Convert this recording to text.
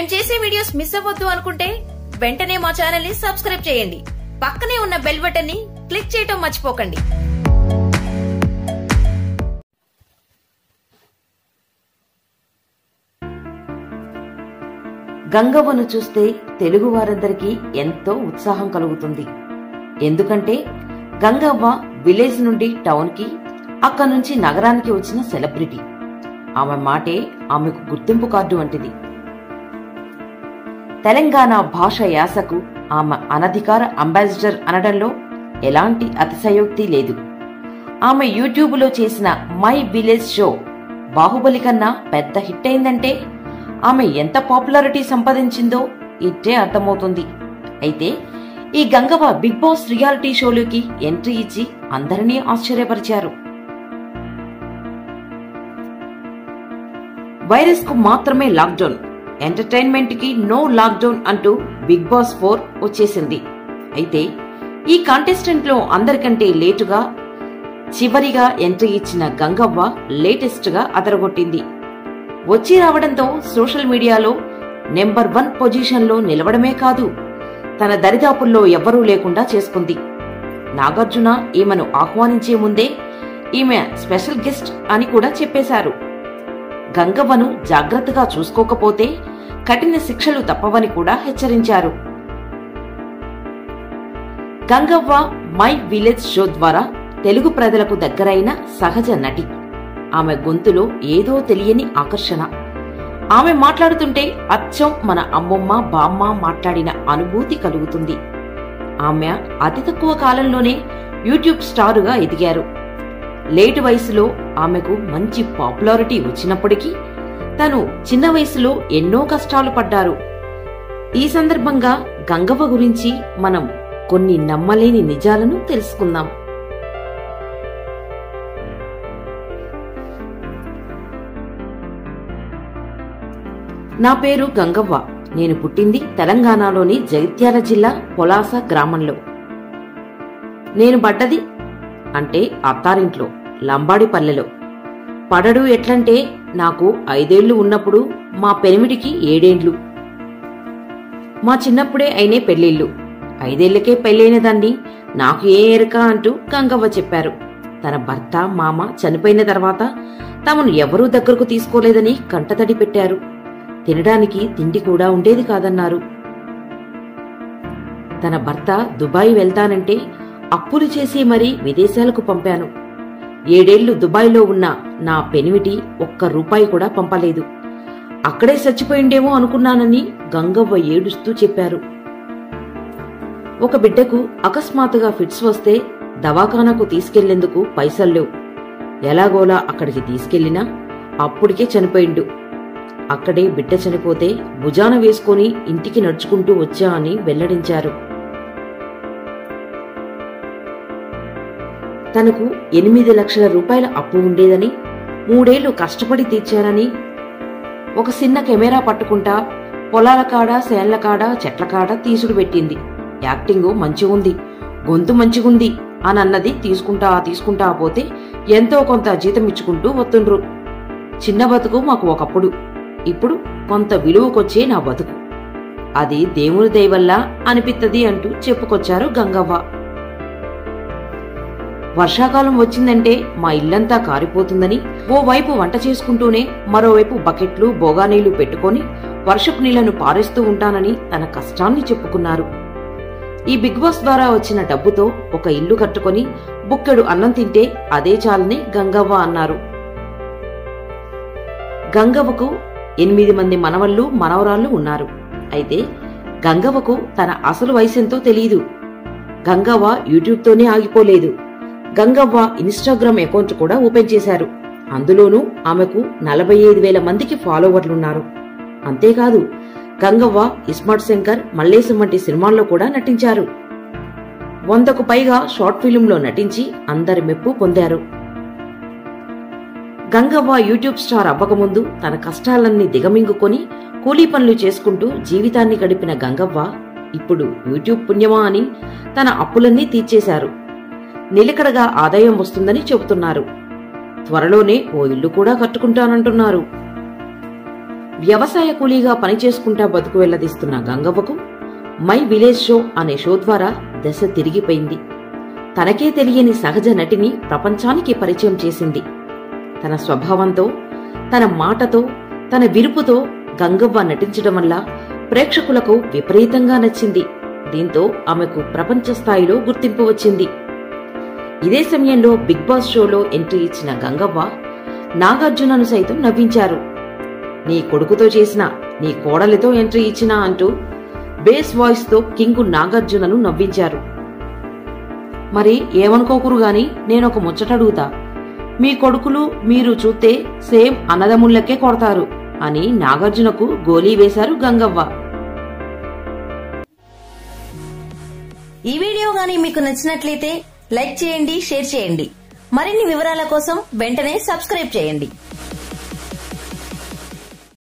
మేం చేసే videos miss అవ్వద్దు అనుకుంటే వెంటనే మా ఛానల్ ని సబ్స్క్రైబ్ చేయండి పక్కనే ఉన్న బెల్ బటన్ ని క్లిక్ చేయటం మర్చిపోకండి గంగవ్వను చూస్తే తెలుగు వారందరికీ ఎంతో ఉత్సాహం కలుగుతుంది ఎందుకంటే గంగవ్వ విలేజ్ నుండి టౌన్ కి అక్కడి నుంచి నగరానికి వచ్చిన సెలబ్రిటీ ఆమె మాటే ఆమెకు గుర్తింపు కార్డు వంటిది తెలంగాణ భాష యాసకు ఆమె అనధికార అంబాసిడర్ అనడంలో ఎలాంటి అతిశయోక్తి లేదు ఆమె యూట్యూబ్లో చేసిన మై విలేజ్ షో బాహుబలి కన్నా పెద్ద హిట్ అయిందంటే ఆమె ఎంత పాపులారిటీ సంపాదించిందో ఇట్టే అర్థమవుతుంది అయితే ఈ గంగవ్వ బిగ్ బాస్ రియాలిటీ షోలోకి ఎంట్రీ ఇచ్చి అందరినీ ఆశ్చర్యపరిచారు వైరస్ కు మాత్రమే లాక్డౌన్ ఎంటర్టైన్మెంట్ కి నో లాక్డౌన్ అంటూ బిగ్ బాస్ ఫోర్ వచ్చేసింది అయితే ఈ కాంటెస్టెంట్ లో అందరికంటే లేటుగా చివరిగా ఎంట్రీ ఇచ్చిన గంగవ్వ లేటెస్ట్ గా అదరగొట్టింది వచ్చి రావడంతో సోషల్ మీడియాలో నెంబర్ వన్ పొజిషన్ లో నిలవడమే కాదు తన దరిదాపుల్లో ఎవ్వరూ లేకుండా చేసుకుంది నాగార్జున ఈమెను ఆహ్వానించే ముందే ఈమె స్పెషల్ గెస్ట్ అని కూడా చెప్పేశారు గంగవ్వను జాగ్రత్తగా చూసుకోకపోతే కఠిన శిక్షలు తప్పవని కూడా హెచ్చరించారు గంగవ్వ మై విలేజ్ షో ద్వారా తెలుగు ప్రజలకు దగ్గరైన సహజ నటి ఆమె గొంతులో ఏదో తెలియని ఆకర్షణ ఆమె మాట్లాడుతుంటే అచ్చం మన అమ్మమ్మ బామ్మ మాట్లాడిన అనుభూతి కలుగుతుంది ఆమె అతి తక్కువ కాలంలోనే యూట్యూబ్ స్టారుగా ఎదిగారు లేటు వయసులో ఆమెకు మంచి పాపులారిటీ వచ్చినప్పటికీ తను చిన్న వయసులో ఎన్నో కష్టాలు పడ్డారు ఈ సందర్భంగా గంగవ్వ గురించి మనం కొన్ని నమ్మలేని నిజాలను తెలుసుకుందాం నా పేరు గంగవ్వ నేను పుట్టింది తెలంగాణలోని జగిత్యాల జిల్లా పొలాస గ్రామంలో నేను పడ్డది అంటే అత్తారింట్లో లంబాడిపల్లెలో పడడు ఎట్లంటే నాకు ఐదేళ్లు ఉన్నప్పుడు మా పెనిమిడికి ఏడేండ్లు మా చిన్నప్పుడే అయినే పెళ్లిళ్ళు ఐదేళ్లకే పెళ్ళైన దాన్ని నాకు ఏ ఎరక అంటూ గంగవ్వ చెప్పారు తన భర్త మామ చనిపోయిన తర్వాత తమను ఎవరూ దగ్గరకు తీసుకోలేదని కంటతడి పెట్టారు తినడానికి తిండి కూడా ఉండేది కాదన్నారు తన భర్త దుబాయ్ వెళ్తానంటే అప్పులు చేసి మరీ విదేశాలకు పంపాను ఏడేళ్లు దుబాయ్లో ఉన్న నా పెనిమిటి ఒక్క రూపాయి కూడా పంపలేదు అక్కడే చచ్చిపోయిండేమో అనుకున్నానని గంగవ్వ ఏడుస్తూ చెప్పారు ఒక బిడ్డకు అకస్మాత్తుగా ఫిట్స్ వస్తే దవాఖానకు తీసుకెళ్లేందుకు పైసలు లేవు ఎలాగోలా అక్కడికి తీసుకెళ్లినా అప్పటికే చనిపోయిండు అక్కడే బిడ్డ చనిపోతే భుజాన వేసుకుని ఇంటికి నడుచుకుంటూ వచ్చా అని వెల్లడించారు తనకు ఎనిమిది లక్షల రూపాయల అప్పు ఉండేదని మూడేళ్లు కష్టపడి తీర్చారని ఒక చిన్న కెమెరా పట్టుకుంటా పొలాల కాడ సేన్ల కాడ చెట్ల కాడ తీసుడు పెట్టింది యాక్టింగ్ మంచిగుంది గొంతు మంచిగుంది అని అన్నది తీసుకుంటా తీసుకుంటా పోతే ఎంతో కొంత జీతం ఇచ్చుకుంటూ వస్తుండ్రు చిన్న బతుకు మాకు ఒకప్పుడు ఇప్పుడు కొంత విలువకొచ్చే నా బతుకు అది దేవుని దయవల్ల అనిపిత్తది అంటూ చెప్పుకొచ్చారు గంగవ్వ వర్షాకాలం వచ్చిందంటే మా ఇల్లంతా కారిపోతుందని ఓవైపు వంట చేసుకుంటూనే మరోవైపు బకెట్లు బోగానీళ్లు పెట్టుకొని వర్షపు నీళ్లను పారేస్తూ ఉంటానని తన కష్టాన్ని చెప్పుకున్నారు ఈ బిగ్ బాస్ ద్వారా వచ్చిన డబ్బుతో ఒక ఇల్లు కట్టుకొని బుక్కెడు అన్నం తింటే అదే చాలని గంగవ్వ అన్నారు గంగవ్వకు ఎనిమిది మంది మనవళ్ళు మనవరాళ్లు ఉన్నారు అయితే గంగవ్వకు తన అసలు వయసెంతో తెలియదు గంగవ్వ యూట్యూబ్తోనే ఆగిపోలేదు గంగవ్వ ఇన్స్టాగ్రామ్ అకౌంట్ కూడా ఓపెన్ చేశారు అందులోనూ ఆమెకు నలభై ఐదు వేల మందికి ఫాలోవర్లున్నారు అంతేకాదు గంగవ్వ ఇస్మార్ట్ శంకర్ మల్లేశం వంటి సినిమాల్లో కూడా నటించారు వందకు పైగా షార్ట్ ఫిలింలో నటించి అందరి మెప్పు పొందారు గంగవ్వ యూట్యూబ్ స్టార్ అవ్వకముందు తన కష్టాలన్నీ దిగమింగుకొని కూలీ పనులు చేసుకుంటూ జీవితాన్ని గడిపిన గంగవ్వ ఇప్పుడు యూట్యూబ్ పుణ్యమా అని తన అప్పులన్నీ తీర్చేశారు నిలకడగా ఆదాయం వస్తుందని చెబుతున్నారు త్వరలోనే ఓ ఇల్లు కూడా కట్టుకుంటానంటున్నారు వ్యవసాయ కూలీగా పనిచేసుకుంటా బతుకు వెళ్లదీస్తున్న గంగవ్వకు మై విలేజ్ షో అనే షో ద్వారా దశ తిరిగిపోయింది తనకే తెలియని సహజ నటిని ప్రపంచానికి పరిచయం చేసింది తన స్వభావంతో తన మాటతో తన విరుపుతో గంగవ్వ నటించడం వల్ల ప్రేక్షకులకు విపరీతంగా నచ్చింది దీంతో ఆమెకు ప్రపంచ స్థాయిలో గుర్తింపు వచ్చింది ఇదే సమయంలో బిగ్ బాస్ షోలో ఎంట్రీ ఇచ్చిన గంగవ్వ నాగార్జునను సైతం నవ్వించారు నీ కొడుకుతో చేసిన నీ కోడలితో ఎంట్రీ ఇచ్చినా అంటూ బేస్ వాయిస్ తో కింగు నాగార్జునను నవ్వించారు మరి ఏమనుకోకురు గాని నేనొక ముచ్చటడుగుతా మీ కొడుకులు మీరు చూస్తే సేమ్ అన్నదమ్ముళ్ళకే కొడతారు అని నాగార్జునకు గోలీ వేశారు గంగవ్వ ఈ వీడియో గానీ మీకు నచ్చినట్లయితే లైక్ చేయండి షేర్ చేయండి మరిన్ని వివరాల కోసం వెంటనే సబ్స్క్రైబ్ చేయండి